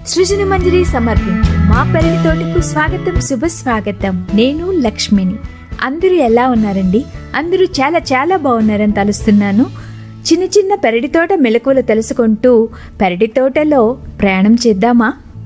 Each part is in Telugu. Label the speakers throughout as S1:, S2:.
S1: సృజన మంజరి సమర్పించు మా పెరటి తోటకు స్వాగతం శుభ స్వాగతం నేను లక్ష్మిని అందరూ ఎలా ఉన్నారండి అందరూ చాలా చాలా బాగున్నారని తలుస్తున్నాను చిన్న చిన్న పెరటి తోట మెలకువలు తెలుసుకుంటూ పెరటి తోటలో ప్రయాణం చేద్దామా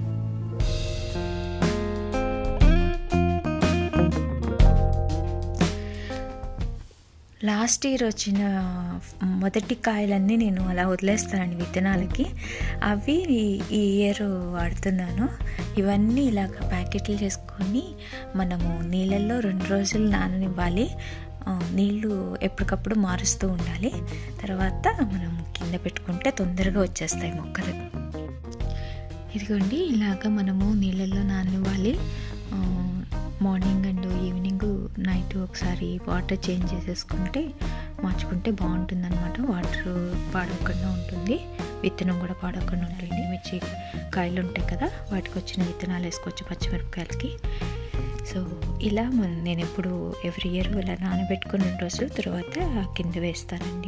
S1: లాస్ట్ ఇయర్ వచ్చిన మొదటి కాయలన్నీ నేను అలా వదిలేస్తానండి విత్తనాలకి అవి ఈ ఇయర్ వాడుతున్నాను ఇవన్నీ ఇలాగ ప్యాకెట్లు చేసుకొని మనము నీళ్ళల్లో రెండు రోజులు నాననివ్వాలి ఆ, నీళ్ళు ఎప్పటికప్పుడు మారుస్తూ ఉండాలి తర్వాత మనం కింద పెట్టుకుంటే తొందరగా వచ్చేస్తాయి మొక్కలు ఇదిగోండి ఇలాగ మనము నీళ్ళల్లో నాననివ్వాలి ఆ, మార్నింగ్ అండ్ ఈవినింగ్ నైట్ ఒకసారి వాటర్ చేంజ్ చేసేసుకుంటే మార్చుకుంటే బాగుంటుంది అనమాట వాటర్ పాడవకుండా ఉంటుంది విత్తనం కూడా పాడవకుండా ఉంటుంది మిర్చి కాయలు ఉంటాయి కదా వాటికి వచ్చిన విత్తనాలు వేసుకోవచ్చు పచ్చిమిరపకాయలకి సో ఇలా మన నేను ఎప్పుడు ఎవ్రీ ఇయర్ ఇలా నానబెట్టుకుని రెండు రోజుల తర్వాత కింద వేస్తానండి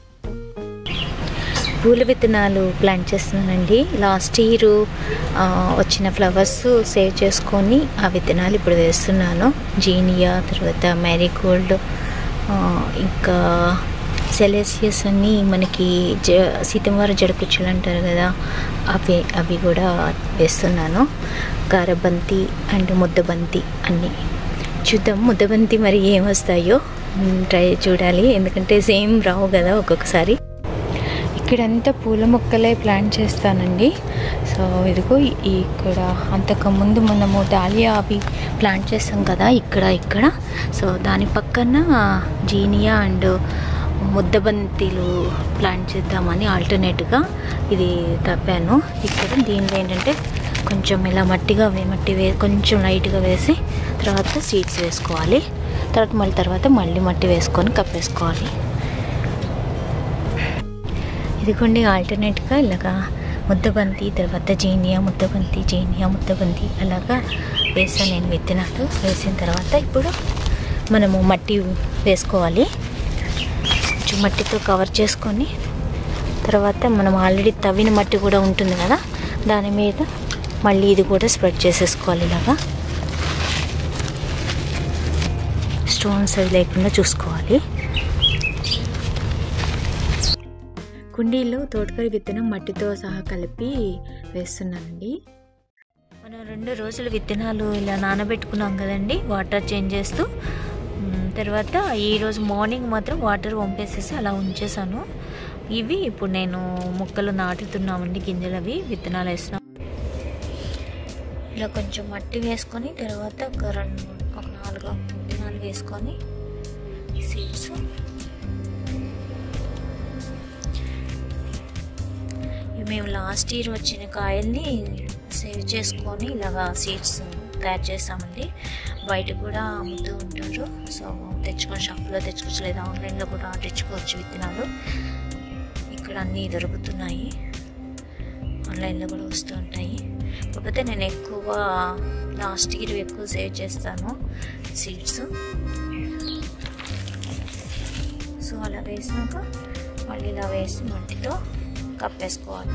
S1: పూల విత్తనాలు ప్లాంట్ చేస్తున్నానండి లాస్ట్ ఇయర్ వచ్చిన ఫ్లవర్స్ సేవ్ చేసుకొని ఆ విత్తనాలు ఇప్పుడు వేస్తున్నాను జీనియా తర్వాత మ్యారీగోల్డ్ ఇంకా సెలెసియస్ అన్నీ మనకి జ సీతంవార జడకుచ్చులు అంటారు కదా అవి అవి కూడా వేస్తున్నాను గారబంతి అండ్ ముద్దబంతి అన్నీ చూద్దాం ముద్దబంతి మరి ఏమొస్తాయో ట్రై చూడాలి ఎందుకంటే సేమ్ రావు కదా ఒక్కొక్కసారి ఇక్కడంతా పూల మొక్కలే ప్లాంట్ చేస్తానండి సో ఇదిగో ఈ- ఇక్కడ అంతకుముందు మనము డాలియా అవి ప్లాంట్ చేస్తాం కదా ఇక్కడ ఇక్కడ సో దాని పక్కన జీనియా అండ్ ముద్దబంతిలు ప్లాంట్ చేద్దామని ఆల్టర్నేట్గా ఇది తప్పాను ఇక్కడ దీనిలో ఏంటంటే కొంచెం ఇలా మట్టిగా వే- మట్టి వే కొంచెం లైట్గా వేసి తర్వాత సీడ్స్ వేసుకోవాలి తర్వాత మళ్ళీ తర్వాత మళ్ళీ మట్టి వేసుకొని కప్పేసుకోవాలి ఇదిగోండి ఆల్టర్నేట్గా ఇలాగా ముద్దబంతి తర్వాత జీనియా ముద్దబంతి జీనియా ముద్దబంతి అలాగా వేసాను నేను విత్తనాలు వేసిన తర్వాత ఇప్పుడు మనము మట్టి వేసుకోవాలి కొంచెం మట్టితో కవర్ చేసుకొని తర్వాత మనం ఆల్రెడీ తవ్విన మట్టి కూడా ఉంటుంది కదా దాని మీద మళ్ళీ ఇది కూడా స్ప్రెడ్ చేసేసుకోవాలి ఇలాగా స్టోన్స్ అవి లేకుండా చూసుకోవాలి కుండీలో తోటకూర విత్తనం మట్టితో సహా కలిపి వేస్తున్నానండి మనం రెండు రోజులు విత్తనాలు ఇలా నానబెట్టుకున్నాం కదండి వాటర్ చేంజ్ చేస్తూ మ్, తర్వాత ఈరోజు మార్నింగ్ మాత్రం వాటర్ వంపేసేసి అలా ఉంచేసాను ఇవి ఇప్పుడు నేను మొక్కలు నాటుతున్నామండి గింజలు అవి విత్తనాలు వేస్తున్నాం ఇలా కొంచెం మట్టి వేసుకొని తర్వాత ఒక రెండు ఒక నాలుగు విత్తనాలు వేసుకొని సీడ్స్ ఇవి మేము లాస్ట్ ఇయర్ వచ్చిన కాయల్ని సేవ్ చేసుకొని ఇలాగా సీడ్స్ తయారు చేస్తామండి బయట కూడా అమ్ముతూ ఉంటారు సో తెచ్చుకొని షాప్లో తెచ్చుకోవచ్చు లేదా ఆన్లైన్లో కూడా ఆర్డర్ ఇచ్చుకోవచ్చు విత్తనాలు ఇక్కడ అన్నీ దొరుకుతున్నాయి ఆన్లైన్లో కూడా వస్తూ ఉంటాయి కాకపోతే నేను ఎక్కువ లాస్ట్ ఇయర్ ఎక్కువ సేవ్ చేస్తాను సీడ్స్ సో అలా వేసినాక మళ్ళీ ఇలా వేసి మట్టితో కప్పేసుకోవాలి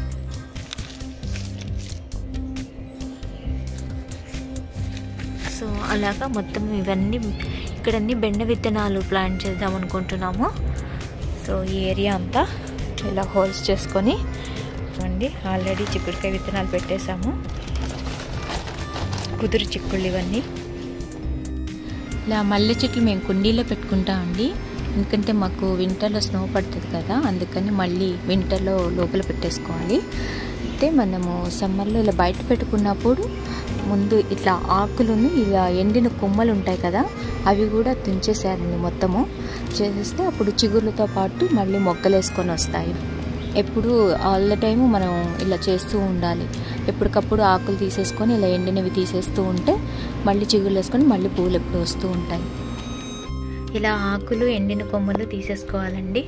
S1: సో అలాగా మొత్తం ఇవన్నీ ఇక్కడన్నీ బెండ విత్తనాలు ప్లాంట్ చేద్దాం అనుకుంటున్నాము సో ఈ ఏరియా అంతా ఇలా హోల్స్ చేసుకొని చూడండి ఆల్రెడీ చిక్కుడుకాయ విత్తనాలు పెట్టేశాము కుదురు చిక్కుళ్ళు ఇవన్నీ ఇలా మల్లె చెట్లు మేము కుండీలో పెట్టుకుంటామండి ఎందుకంటే మాకు వింటర్లో స్నో పడుతుంది కదా అందుకని మళ్ళీ వింటర్లో లోపల పెట్టేసుకోవాలి అయితే మనము సమ్మర్లో ఇలా బయట పెట్టుకున్నప్పుడు ముందు ఇట్లా ఆకులను ఇలా ఎండిన కొమ్మలు ఉంటాయి కదా అవి కూడా తుంచేసేయాలండి మొత్తము చేసేస్తే అప్పుడు చిగుర్లతో పాటు మళ్ళీ మొగ్గలు వేసుకొని వస్తాయి ఎప్పుడు ఆల్ ద టైము మనం ఇలా చేస్తూ ఉండాలి ఎప్పటికప్పుడు ఆకులు తీసేసుకొని ఇలా ఎండినవి తీసేస్తూ ఉంటే మళ్ళీ చిగురు వేసుకొని మళ్ళీ పూలు ఎప్పుడు వస్తూ ఉంటాయి ఇలా ఆకులు ఎండిన కొమ్మలు తీసేసుకోవాలండి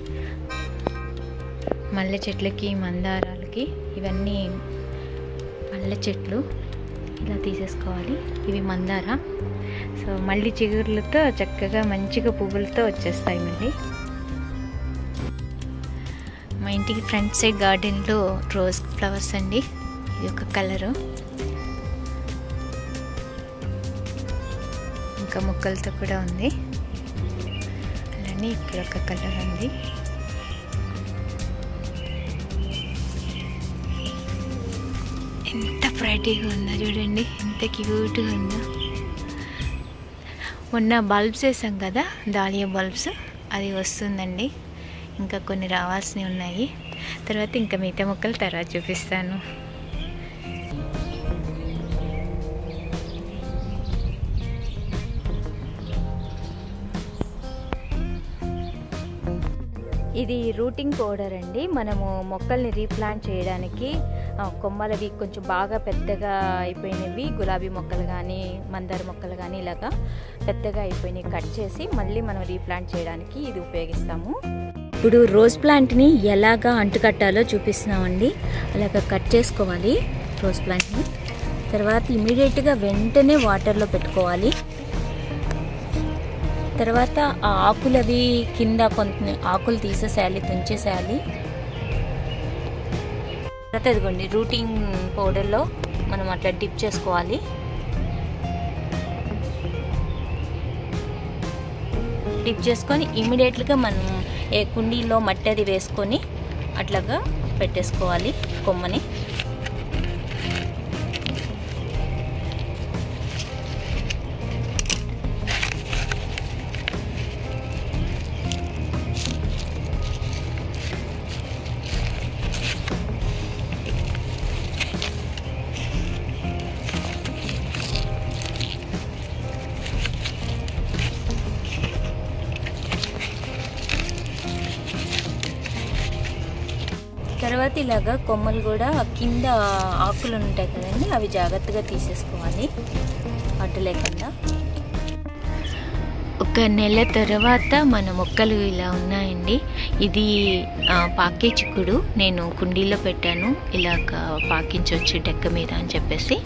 S1: మల్లె చెట్లకి మందారాలకి ఇవన్నీ మల్లె చెట్లు ఇలా తీసేసుకోవాలి ఇవి మందార సో మళ్ళీ చిగుర్లతో చక్కగా మంచిగా పువ్వులతో వచ్చేస్తాయి మళ్ళీ మా ఇంటికి ఫ్రంట్ సైడ్ గార్డెన్లో రోజ్ ఫ్లవర్స్ అండి ఈ యొక్క కలరు ఇంకా ముక్కలతో కూడా ఉంది అలానే ఇక్కడ ఒక కలర్ ఉంది ఎంత ప్రైటీగా ఉందో చూడండి ఎంత క్యూట్గా ఉందో మొన్న బల్బ్స్ వేసాం కదా దాలియా బల్బ్స్ అది వస్తుందండి ఇంకా కొన్ని రావాల్సినవి ఉన్నాయి తర్వాత ఇంకా మిగతా మొక్కలు తర్వాత చూపిస్తాను ఇది రూటింగ్ పౌడర్ అండి మనము మొక్కల్ని రీప్లాంట్ చేయడానికి ఆ, కొమ్మలవి కొంచెం బాగా పెద్దగా అయిపోయినవి గులాబీ మొక్కలు కానీ మందార మొక్కలు కానీ ఇలాగా పెద్దగా అయిపోయినవి కట్ చేసి మళ్ళీ మనం రీప్లాంట్ చేయడానికి ఇది ఉపయోగిస్తాము ఇప్పుడు రోజ్ ప్లాంట్ని ఎలాగా అంటుకట్టాలో చూపిస్తున్నామండి అలాగ కట్ చేసుకోవాలి రోజ్ ప్లాంట్ని తర్వాత ఇమీడియట్గా వెంటనే వాటర్లో పెట్టుకోవాలి తర్వాత ఆ ఆకులు అవి కింద కొంత ఆకులు తీసేసేయాలి తుంచేసేయాలి తర్వాత ఇదిగోండి రూటింగ్ పౌడర్లో మనం అట్లా డిప్ చేసుకోవాలి డిప్ చేసుకొని ఇమీడియట్గా మనం ఏ కుండీలో మట్టి అది వేసుకొని అట్లాగా పెట్టేసుకోవాలి కొమ్మని తర్వాత ఇలాగా కొమ్మలు కూడా కింద ఆకులు ఉంటాయి కదండి అవి జాగ్రత్తగా తీసేసుకోవాలి అడ్డు లేకుండా ఒక నెల తర్వాత మన మొక్కలు ఇలా ఉన్నాయండి ఇది ఆ, పాకే చిక్కుడు నేను కుండీలో పెట్టాను ఇలాగ పాకించవచ్చు డెక్క మీద అని చెప్పేసి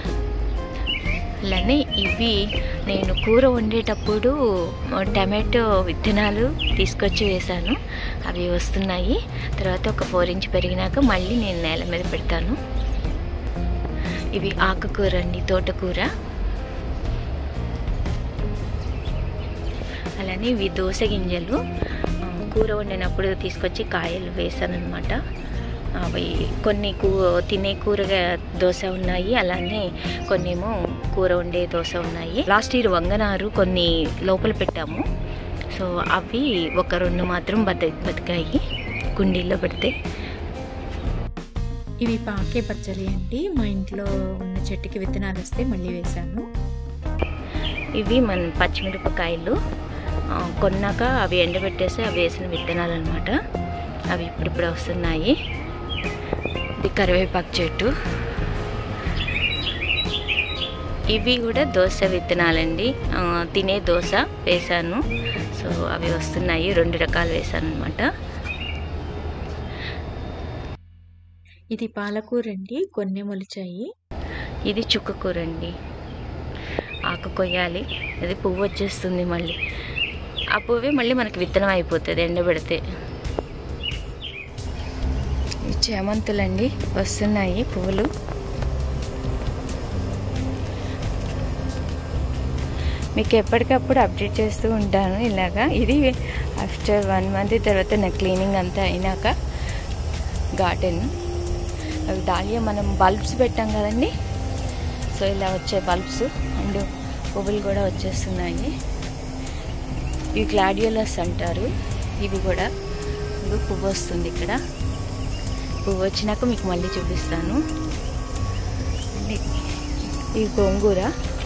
S1: అలానే ఇవి నేను కూర వండేటప్పుడు టమాటో విత్తనాలు తీసుకొచ్చి వేశాను అవి వస్తున్నాయి తర్వాత ఒక ఫోర్ ఇంచ్ పెరిగినాక మళ్ళీ నేను నేల మీద పెడతాను ఇవి ఆకుకూర అండి తోటకూర అలానే ఇవి దోస గింజలు ఆ, కూర వండినప్పుడు తీసుకొచ్చి కాయలు వేసాను అనమాట అవి కొన్ని కూ తినే కూరగా దోశ ఉన్నాయి అలానే కొన్ని ఏమో కూర వండే దోశ ఉన్నాయి లాస్ట్ ఇయర్ వంగనారు కొన్ని లోపల పెట్టాము సో అవి ఒక రెండు మాత్రం బత బతికాయి కుండీల్లో పెడితే
S2: ఇవి పాకే పచ్చడి అండి మా ఇంట్లో ఉన్న చెట్టుకి విత్తనాలు వస్తే మళ్ళీ వేశాను
S1: ఇవి మన పచ్చిమిరపకాయలు ఆ, కొన్నాక అవి ఎండబెట్టేసి అవి వేసిన విత్తనాలు అనమాట అవి ఇప్పుడిప్పుడు వస్తున్నాయి ఇది కరివేపాకు చెట్టు ఇవి కూడా దోశ విత్తనాలండి ఆ, తినే దోశ వేశాను సో అవి వస్తున్నాయి రెండు రకాలు వేశాను అనమాట
S2: ఇది పాలకూర అండి కొన్ని మొలిచాయి
S1: ఇది చుక్కకూర అండి ఆకు కొయ్యాలి అది పువ్వు వచ్చేస్తుంది మళ్ళీ ఆ పువ్వే మళ్ళీ మనకి విత్తనం అయిపోతుంది ఎండబెడితే ఈ చేమంతులండి వస్తున్నాయి పువ్వులు మీకు ఎప్పటికప్పుడు అప్డేట్ చేస్తూ ఉంటాను ఇలాగా ఇది ఆఫ్టర్ వన్ మంత్ తర్వాత నా క్లీనింగ్ అంతా అయినాక గార్డెన్ అవి దాలియా మనం బల్బ్స్ పెట్టాం కదండి సో ఇలా వచ్చే బల్బ్స్ అండ్ పువ్వులు కూడా వచ్చేస్తున్నాయి ఇవి గ్లాడియోలస్ అంటారు ఇవి కూడా ఇది పువ్వు వస్తుంది ఇక్కడ పువ్వు వచ్చినాక మీకు మళ్ళీ చూపిస్తాను అండ్ ఈ గోంగూర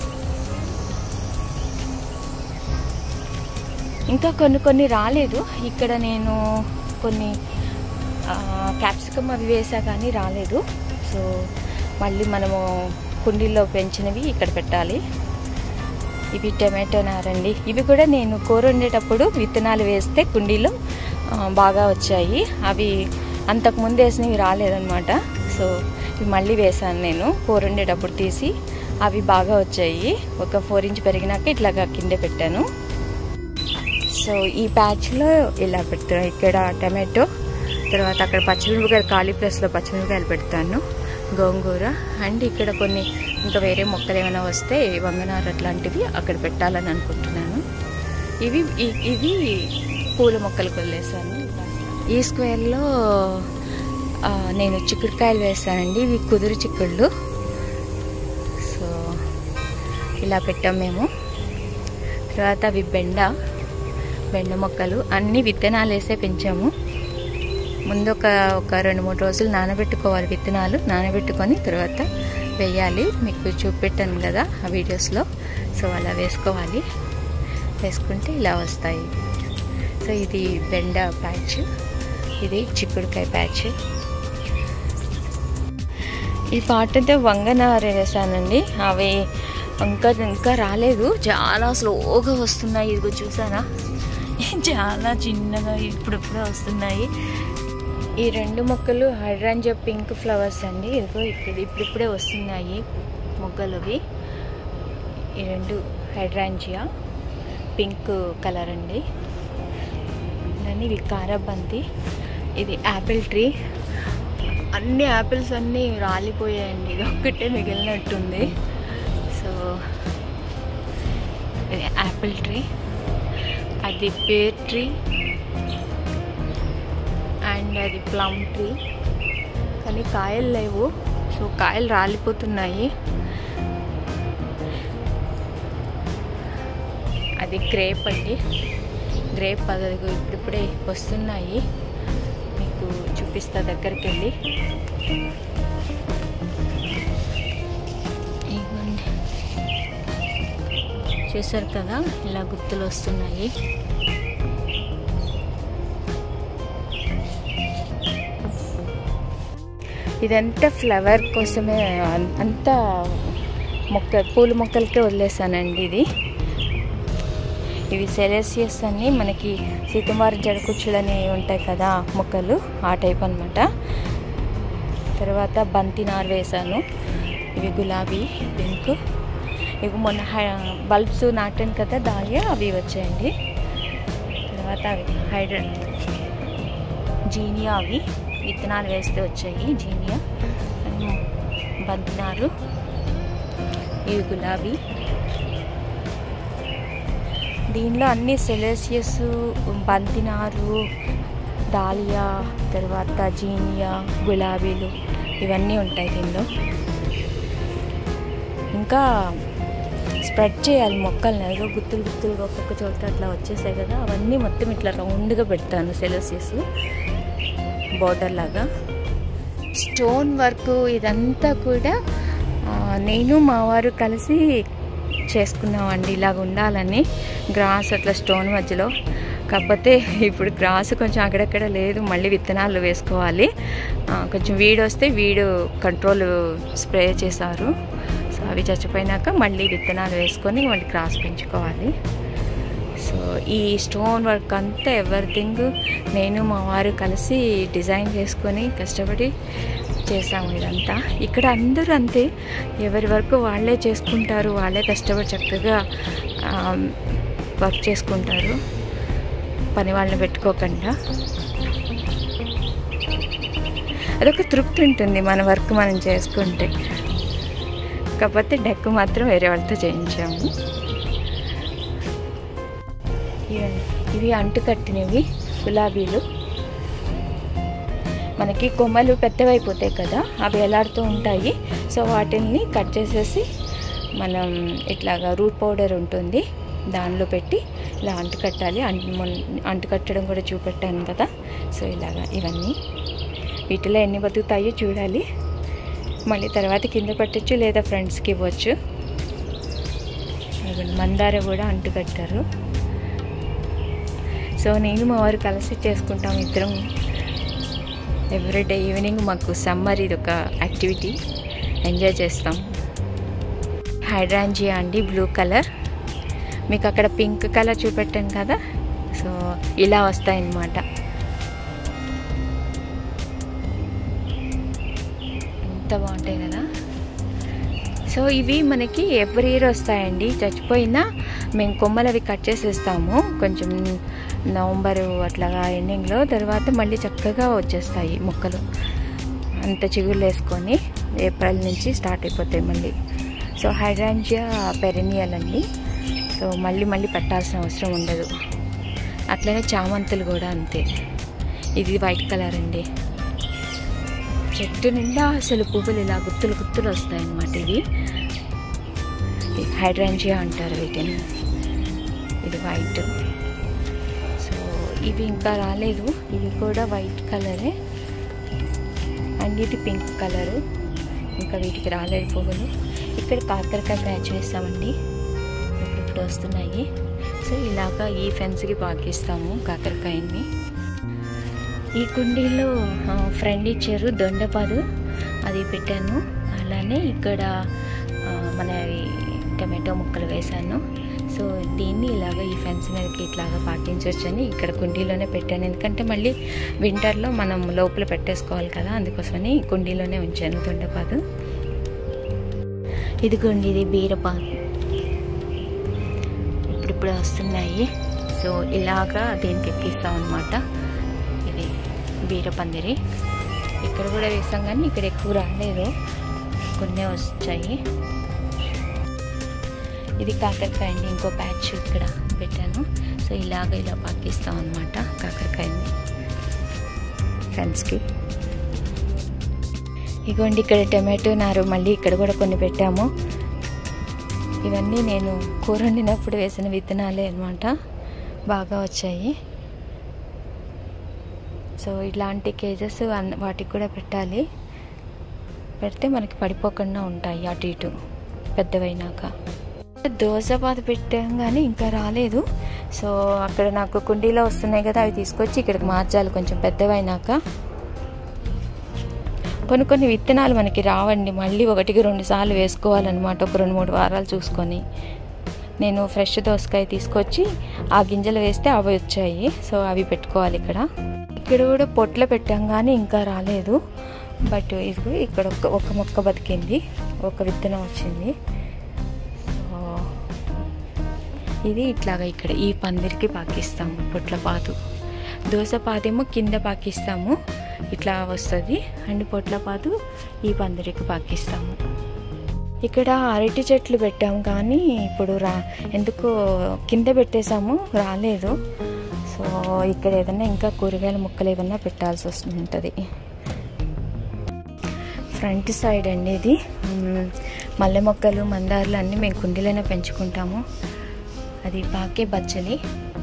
S1: ఇంకా కొన్ని కొన్ని రాలేదు ఇక్కడ నేను కొన్ని క్యాప్సికమ్ అవి వేసా కానీ రాలేదు సో మళ్ళీ మనము కుండీల్లో పెంచినవి ఇక్కడ పెట్టాలి ఇవి టమాటో నారండి ఇవి కూడా నేను కూర వండేటప్పుడు విత్తనాలు వేస్తే కుండీలో ఆ, బాగా వచ్చాయి అవి అంతకుముందు వేసినవి రాలేదన్నమాట సో ఇవి మళ్ళీ వేసాను నేను కూర వండేటప్పుడు తీసి అవి బాగా వచ్చాయి ఒక ఫోర్ ఇంచ్ పెరిగినాక ఇట్లాగా కింద పెట్టాను సో ఈ ప్యాచ్లో ఇలా పెడతాను ఇక్కడ టమాటో తర్వాత అక్కడ పచ్చిమిరపకాయలు ఖాళీ ప్లేస్లో పచ్చిమిరపకాయలు పెడతాను గోంగూర అండ్ ఇక్కడ కొన్ని ఇంకా వేరే మొక్కలు ఏమైనా వస్తే వంగనారు అట్లాంటివి అక్కడ పెట్టాలని అనుకుంటున్నాను ఇవి ఇ- ఇవి పూల మొక్కలకు వదిలేసాను ఈ స్క్వేర్లో ఆ, నేను చిక్కుడుకాయలు వేస్తానండి ఇవి కుదురు చిక్కుళ్ళు సో ఇలా పెట్టాం మేము తర్వాత అవి బెండ బెండ మొక్కలు అన్ని విత్తనాలు వేసే పెంచాము ముందు ఒక ఒక రెండు మూడు రోజులు నానబెట్టుకోవాలి విత్తనాలు నానబెట్టుకొని తర్వాత వేయాలి మీకు చూపెట్టాను కదా ఆ వీడియోస్లో సో అలా వేసుకోవాలి వేసుకుంటే ఇలా వస్తాయి సో ఇది బెండ ప్యాచ్ ఇది చిక్కుడుకాయ ప్యాచ్ ఈ పాటతో వంగనార వేసానండి అవి ఇంకా ఇంకా రాలేదు చాలా స్లోగా వస్తున్నాయి ఇదిగో చూసారా చాలా చిన్నగా ఇప్పుడిప్పుడే వస్తున్నాయి ఈ రెండు మొక్కలు హైడ్రాంజా పింక్ ఫ్లవర్స్ అండి ఇదిగో ఇప్పుడు ఇప్పుడిప్పుడే వస్తున్నాయి మొగ్గలు అవి ఈ రెండు హైడ్రాంజియా పింక్ కలర్ అండి దాన్ని ఇవి కారాబంతి ఇది యాపిల్ ట్రీ అన్ని యాపిల్స్ అన్నీ రాలిపోయాయండి ఇది ఒక్కటే మిగిలినట్టుంది సో ఇది యాపిల్ ట్రీ అది పేర్ ట్రీ అండ్ అది ప్లమ్ ట్రీ కానీ కాయలు లేవు సో కాయలు రాలిపోతున్నాయి అది గ్రేప్ అండి గ్రేప్ అది ఇప్పుడిప్పుడే వస్తున్నాయి మీకు చూపిస్తా దగ్గరికి వెళ్ళి ఇదిగోండి. చూసారు కదా ఇలా గుర్తులు వస్తున్నాయి ఇదంతా ఫ్లవర్ కోసమే అన్- అంతా మొక్క పూల మొక్కలకే వదిలేసానండి ఇది ఇవి సెలెసియస్ అని మనకి సీతమారి జడకుచ్చులని ఉంటాయి కదా మొక్కలు ఆ టైప్ అనమాట తర్వాత బంతి నార్ వేసాను ఇవి గులాబీ పింక్ ఇవి మొన్న బల్బ్స్ నాటాను కదా దాలియా అవి వచ్చాయండి తర్వాత అవి హైడ్ర జీనియా అవి విత్తనాలు వేస్తే వచ్చాయి జీనియా అండ్ బంతినారు ఇవి గులాబీ దీనిలో అన్ని సెలెసియస్ బంతినారు దాలియా తర్వాత జీనియా గులాబీలు ఇవన్నీ ఉంటాయి దీనిలో ఇంకా స్ప్రెడ్ చేయాలి మొక్కల్ని ఏదో గుత్తులు గుత్తులుగా ఒక్కొక్క చోట అట్లా వచ్చేసాయి కదా అవన్నీ మొత్తం ఇట్లా రౌండ్గా పెడతాను సెలసియస్ బార్డర్ లాగా స్టోన్ వర్క్ ఇదంతా కూడా ఆ, నేను మా వారు కలిసి చేసుకున్నామండి ఇలాగ ఉండాలని గ్రాస్ అట్లా స్టోన్ మధ్యలో కాకపోతే ఇప్పుడు గ్రాస్ కొంచెం అక్కడక్కడ లేదు మళ్ళీ విత్తనాలు వేసుకోవాలి ఆ, కొంచెం వీడు వస్తే వీడు కంట్రోల్ స్ప్రే చేశారు సో అవి చచ్చిపోయినాక మళ్ళీ విత్తనాలు వేసుకొని మళ్ళీ గ్రాస్ పెంచుకోవాలి సో ఈ స్టోన్ వర్క్ అంతా ఎవ్రీథింగ్ నేను మా వారు కలిసి డిజైన్ చేసుకొని కష్టపడి చేసాము ఇదంతా ఇక్కడ అందరూ అంతే ఎవరి వరకు వాళ్ళే చేసుకుంటారు వాళ్ళే కష్టపడి చక్కగా ఆ, వర్క్ చేసుకుంటారు పని వాళ్ళని పెట్టుకోకుండా అదొక తృప్తి ఉంటుంది మన వర్క్ మనం చేసుకుంటే కాకపోతే డెక్ మాత్రం వేరే వాళ్ళతో చేయించాము ఇవండి ఇవి అంటు కట్టినవి గులాబీలు మనకి కొమ్మలు పెద్దవైపోతాయి కదా అవి ఎలాడుతూ ఉంటాయి సో వాటిని కట్ చేసేసి మనం ఇట్లాగా రూట్ పౌడర్ ఉంటుంది దానిలో పెట్టి ఇలా అంటు కట్టాలి అంటు మొన్- అంటు కట్టడం కూడా చూపెట్టాను కదా సో ఇలాగా ఇవన్నీ వీటిలో ఎన్ని బతుకుతాయో చూడాలి మళ్ళీ తర్వాత కింద పెట్టచ్చు లేదా ఫ్రెండ్స్కి ఇవ్వచ్చు అదిగోండి, మందార కూడా అంటు కట్టారు సో నేను మా వారు కలిసి చేసుకుంటాం ఇద్దరం ఎవ్రీడే ఈవినింగ్ మాకు సమ్మర్ ఇది ఒక యాక్టివిటీ ఎంజాయ్ చేస్తాం హైడ్రాంజియా అండి బ్లూ కలర్ మీకు అక్కడ పింక్ కలర్ చూపెట్టాను కదా సో ఇలా వస్తాయన్నమాట ఎంత బాగుంటాయి కదా సో ఇవి మనకి ఎవ్రీ ఇయర్ వస్తాయండి చచ్చిపోయినా మేము కొమ్మలు అవి కట్ చేసేస్తాము కొంచెం నవంబర్ అట్లాగా ఎండింగ్లో తర్వాత మళ్ళీ చక్కగా వచ్చేస్తాయి మొక్కలు అంత చిగుళ్ళు వేసుకొని ఏప్రిల్ నుంచి స్టార్ట్ అయిపోతాయి మళ్ళీ సో హైడ్రాంజియా పెరెనియల్ అండి సో మళ్ళీ మళ్ళీ పెట్టాల్సిన అవసరం ఉండదు అట్లనే చామంతులు కూడా అంతే ఇది వైట్ కలర్ అండి చెట్టు నిండా అసలు పువ్వులు ఇలా గుత్తులు గుత్తులు వస్తాయి అన్నమాట ఇవి హైడ్రాంజియా అంటారు వీటిని ఇది వైట్ సో ఇవి ఇంకా రాలేదు ఇవి కూడా వైట్ కలరే అండ్ ఇది పింక్ కలరు ఇంకా వీటికి రాలేదు పువ్వులు ఇక్కడ కాకరకాయ బ్యాచ్ వేస్తామండి ఇప్పుడు వస్తున్నాయి సో ఇలాగా ఈ ఫెన్స్కి పాకిస్తాము కాకరకాయని ఈ కుండీలో ఫ్రెండ్ ఇచ్చారు దొండపాదు అది పెట్టాను అలానే ఇక్కడ ఆ, మన ఈ టమాటో ముక్కలు వేశాను సో దీన్ని ఇలాగ ఈ ఫెన్స్ మీదకి ఇట్లాగా పాటించవచ్చని ఇక్కడ కుండీలోనే పెట్టాను ఎందుకంటే మళ్ళీ వింటర్లో మనం లోపల పెట్టేసుకోవాలి కదా అందుకోసమని కుండీలోనే ఉంచాను దొండపాదు ఇదిగోండి ఇది బీరపాదు ఇప్పుడిప్పుడు వస్తున్నాయి సో ఇలాగా దీనికి ఎక్కిస్తాం అనమాట ఇది బీరపందిరి ఇక్కడ కూడా వేసాం కానీ ఇక్కడ ఎక్కువ రాలేదు కొన్ని వచ్చాయి ఇది కాకరకాయ అండి ఇంకో బ్యాచ్ ఇక్కడ పెట్టాను సో ఇలాగ ఇలా పాకిస్తాం అనమాట కాకరకాయని ఫ్రెండ్స్కి ఇగోండి ఇక్కడ టమాటో నారు మళ్ళీ ఇక్కడ కూడా కొన్ని పెట్టాము ఇవన్నీ నేను కూర వండినప్పుడు వేసిన విత్తనాలే అనమాట బాగా వచ్చాయి సో ఇలాంటి కేజెస్ అన్- వాటికి కూడా పెట్టాలి పెడితే మనకి పడిపోకుండా ఉంటాయి అటు ఇటు పెద్దవైనాక దోసపాత పెట్టాం కానీ ఇంకా రాలేదు సో అక్కడ నాకు కుండీలో వస్తున్నాయి కదా అవి తీసుకొచ్చి ఇక్కడికి మార్చాలి కొంచెం పెద్దవైనాక కొన్ని కొన్ని విత్తనాలు మనకి రావండి మళ్ళీ ఒకటికి రెండు సార్లు వేసుకోవాలన్నమాట ఒక రెండు మూడు వారాలు చూసుకొని నేను ఫ్రెష్ దోసకాయ తీసుకొచ్చి ఆ గింజలు వేస్తే అవి వచ్చాయి సో అవి పెట్టుకోవాలి ఇక్కడ ఇక్కడ కూడా పొట్ల పెట్టాం కానీ ఇంకా రాలేదు బట్ ఇది ఇక్కడ ఒక ఒక మొక్క బతికింది ఒక విత్తనం వచ్చింది సో ఇది ఇట్లాగా ఇక్కడ ఈ పందిరికి పాకిస్తాము పొట్ల పాదు దోస పాదేమో కింద పాకిస్తాము ఇట్లా వస్తుంది అండ్ పొట్ల పాదు ఈ పందిరికి పాకిస్తాము ఇక్కడ అరటి చెట్లు పెట్టాము కానీ ఇప్పుడు రా ఎందుకో కింద పెట్టేశాము రాలేదు సో ఇక్కడ ఏదైనా ఇంకా కూరగాయల ముక్కలు ఏదైనా పెట్టాల్సి వస్తుంటుంది ఫ్రంట్ సైడ్ అండి ఇది మ్, మల్లె మొక్కలు మందారాలు అన్నీ మేము కుండీలోనే పెంచుకుంటాము అది పాకే బచ్చలి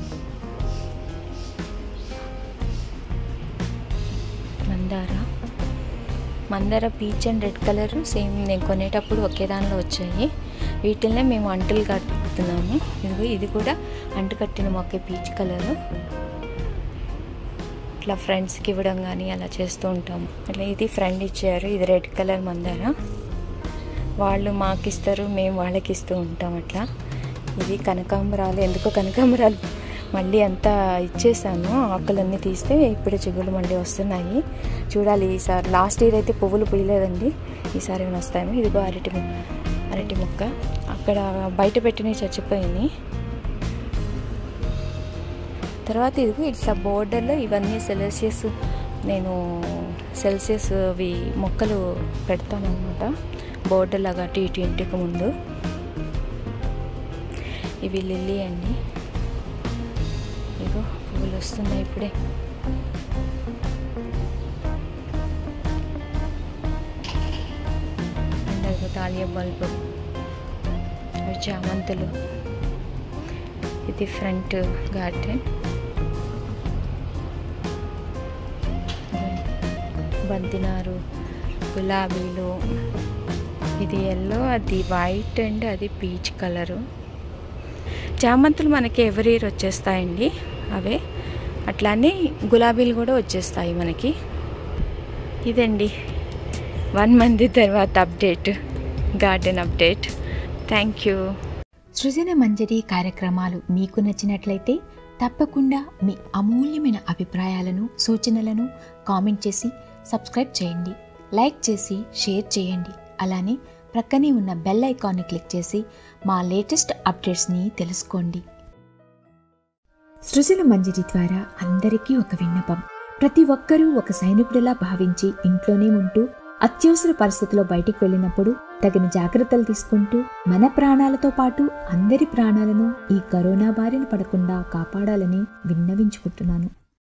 S1: మందార మందార peach and red colour same నేను కొనేటప్పుడు ఒకే దానిలో వచ్చాయి వీటిల్నే మేము అంటులు కట్టుతున్నాము ఇదిగో ఇది కూడా అంటు కట్టిన మొక్క పీచ్ కలరు ఇట్లా ఫ్రెండ్స్కి ఇవ్వడం కానీ అలా చేస్తూ ఉంటాము అట్లా ఇది ఫ్రెండ్ ఇచ్చారు ఇది రెడ్ కలర్ మందార వాళ్ళు మాకు ఇస్తారు మేము వాళ్ళకి ఇస్తూ ఉంటాం అట్లా ఇది కనకాంబరాలు ఎందుకో కనకాంబరాలు మళ్ళీ అంతా ఇచ్చేసాను ఆకులన్నీ తీస్తే ఇప్పుడు చిగుళ్ళు మళ్ళీ వస్తున్నాయి చూడాలి ఈసారి లాస్ట్ ఇయర్ అయితే పువ్వులు పూయలేదండి ఈసారి ఏమైనా వస్తాయేమో ఇదిగో అరటి మొ- అరటి మొక్క అక్కడ బయట పెట్టినవి చచ్చిపోయినాయి తర్వాత ఇదిగో ఇట్లా బోర్డర్లో ఇవన్నీ సెల్సియస్ నేను సెల్సియస్ అవి మొక్కలు పెడతాను అనమాట బోర్డర్ లాగా అటు ఇటు ఇంటికి ముందు ఇవి లిల్లీ అండి ఇగో పువ్వులు వస్తున్నాయి ఇప్పుడే అండ్ అదిగో తాలియా బల్బు అవి చామంతులు ఇది ఫ్రంట్ గార్డెన్ బంతినారు గులాబీలు ఇది ఎల్లో అది వైట్ అండ్ అది పీచ్ కలరు చామంతులు మనకి ఎవరి ఇయర్ వచ్చేస్తాయండి అవే అట్లానే గులాబీలు కూడా వచ్చేస్తాయి మనకి ఇదండి వన్ మంత్ తర్వాత update garden update thank you
S2: Srujana Manjari కార్యక్రమాలు మీకు నచ్చినట్లయితే తప్పకుండా మీ అమూల్యమైన అభిప్రాయాలను సూచనలను కామెంట్ చేసి సబ్స్క్రైబ్ చేయండి లైక్ చేసి షేర్ చేయండి అలానే ప్రక్కనే ఉన్న బెల్ ఐకాన్ని క్లిక్ చేసి మా లేటెస్ట్ అప్డేట్స్ని తెలుసుకోండి సృజన మంజరి ద్వారా అందరికీ ఒక విన్నపం ప్రతి ఒక్కరూ ఒక సైనికుడిలా భావించి ఇంట్లోనే ఉంటూ అత్యవసర పరిస్థితిలో బయటికి వెళ్ళినప్పుడు తగిన జాగ్రత్తలు తీసుకుంటూ మన ప్రాణాలతో పాటు అందరి ప్రాణాలను ఈ కరోనా బారిన పడకుండా కాపాడాలని విన్నవించుకుంటున్నాను